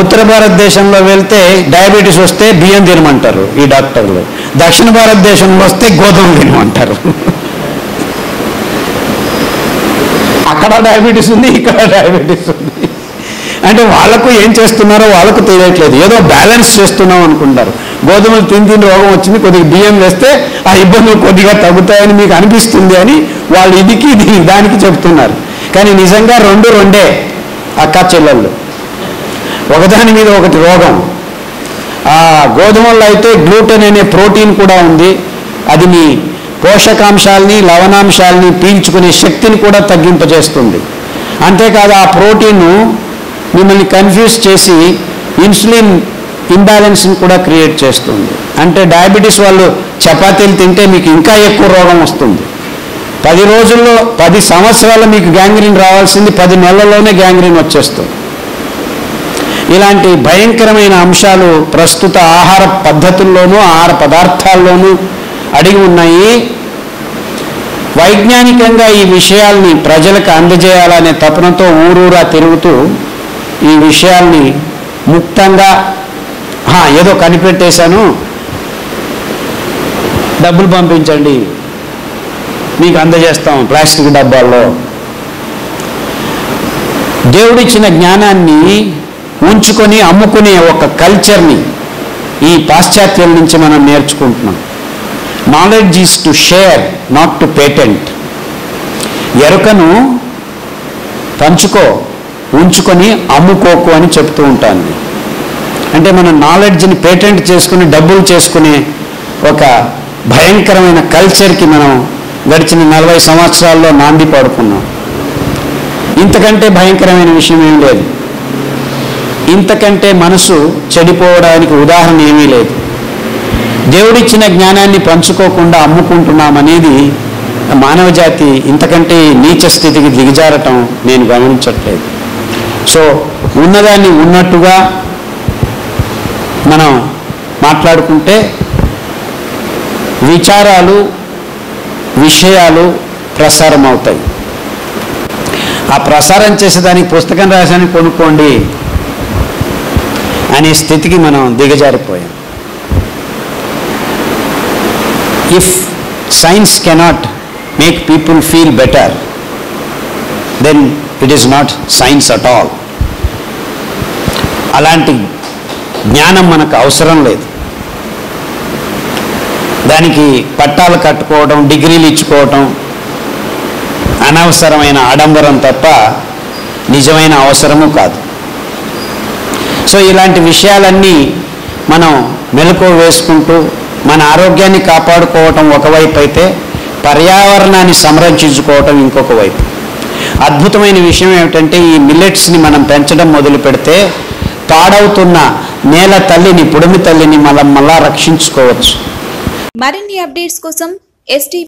ఉత్తర భారతదేశంలో వెళ్తే డయాబెటీస్ వస్తే బియ్యం తినమంటారు ఈ డాక్టర్లు దక్షిణ భారతదేశంలో వస్తే గోధుమ తినమంటారు అక్కడ డయాబెటీస్ ఉంది ఇక్కడ డయాబెటీస్ ఉంది అంటే వాళ్ళకు ఏం చేస్తున్నారో వాళ్ళకు తెలియట్లేదు ఏదో బ్యాలెన్స్ చేస్తున్నాం అనుకుంటారు గోధుమలు తిని తిని రోగం వచ్చింది కొద్దిగా బియ్యం వేస్తే ఆ ఇబ్బందులు కొద్దిగా తగ్గుతాయని మీకు అనిపిస్తుంది అని వాళ్ళు ఇదికి ఇది దానికి చెప్తున్నారు కానీ నిజంగా రెండు రెండే అక్క చెల్లెళ్ళు ఒకదాని మీద ఒకటి రోగం ఆ గోధుమల్లో అయితే గ్లూటెన్ అనే ప్రోటీన్ కూడా ఉంది అది మీ పోషకాంశాలని లవణాంశాలని పీల్చుకునే శక్తిని కూడా తగ్గింపజేస్తుంది అంతేకాదు ఆ ప్రోటీన్ మిమ్మల్ని కన్ఫ్యూజ్ చేసి ఇన్సులిన్ ఇంబ్యాలెన్స్ని కూడా క్రియేట్ చేస్తుంది అంటే డయాబెటీస్ వాళ్ళు చపాతీలు తింటే మీకు ఇంకా ఎక్కువ రోగం వస్తుంది పది రోజుల్లో పది సంవత్సరాలు మీకు గ్యాంగ్రీన్ రావాల్సింది పది నెలల్లోనే గ్యాంగ్రీన్ వచ్చేస్తుంది ఇలాంటి భయంకరమైన అంశాలు ప్రస్తుత ఆహార పద్ధతుల్లోనూ ఆహార పదార్థాల్లోనూ అడిగి ఉన్నాయి వైజ్ఞానికంగా ఈ విషయాల్ని ప్రజలకు అందజేయాలనే తపనతో ఊరూరా తిరుగుతూ ఈ విషయాల్ని ముక్తంగా "హా, ఏదో కనిపెట్టేశాను డబ్బులు పంపించండి మీకు అందజేస్తాం ప్లాస్టిక్ డబ్బాల్లో దేవుడిచ్చిన జ్ఞానాన్ని ఉంచుకొని అమ్ముకునే ఒక కల్చర్ని ఈ పాశ్చాత్యుల నుంచి మనం నేర్చుకుంటున్నాం knowledge is to share not to patent ఎరుకను పంచుకో ఉంచుకొని అమ్ముకోకు అని చెప్తూ ఉంటాను అంటే మన నాలెడ్జ్ని పేటెంట్ చేసుకుని డబ్బులు చేసుకునే ఒక భయంకరమైన కల్చర్కి మనం గడిచిన నలభై సంవత్సరాల్లో నాంది పడుకున్నాం ఇంతకంటే భయంకరమైన విషయం ఏం లేదు ఇంతకంటే మనసు చెడిపోవడానికి ఉదాహరణ ఏమీ లేదు దేవుడిచ్చిన జ్ఞానాన్ని పంచుకోకుండా అమ్ముకుంటున్నామనేది మానవ జాతి ఇంతకంటే నీచ స్థితికి దిగజారటం నేను గమనించట్లేదు సో ఉన్నదాన్ని ఉన్నట్టుగా మనం మాట్లాడుకుంటే విచారాలు విషయాలు ప్రసారం అవుతాయి ఆ ప్రసారం చేసేదానికి పుస్తకం రాసానికి కొనుక్కోండి అనే స్థితికి మనం దిగజారిపోయాం if science cannot make people feel better then it is not science at all అలాంటి జ్ఞానం మనకు అవసరం లేదు దానికి పట్టాలు కట్టుకోవడం డిగ్రీలు ఇచ్చుకోవటం అనవసరమైన ఆడంబరం తప్ప నిజమైన అవసరము కాదు సో ఇలాంటి విషయాలన్నీ మనం మెలకువ వేసుకుంటూ మన ఆరోగ్యాన్ని కాపాడుకోవటం ఒకవైపు అయితే పర్యావరణాన్ని సంరక్షించుకోవటం ఇంకొక వైపు అద్భుతమైన విషయం ఏమిటంటే ఈ మిల్లెట్స్ని మనం పెంచడం మొదలు పెడితే పాడవుతున్న నేల తల్లిని పుడిమి తల్లిని మనం మళ్ళా రక్షించుకోవచ్చు మరిన్ని అప్డేట్స్ కోసం ఎస్టీ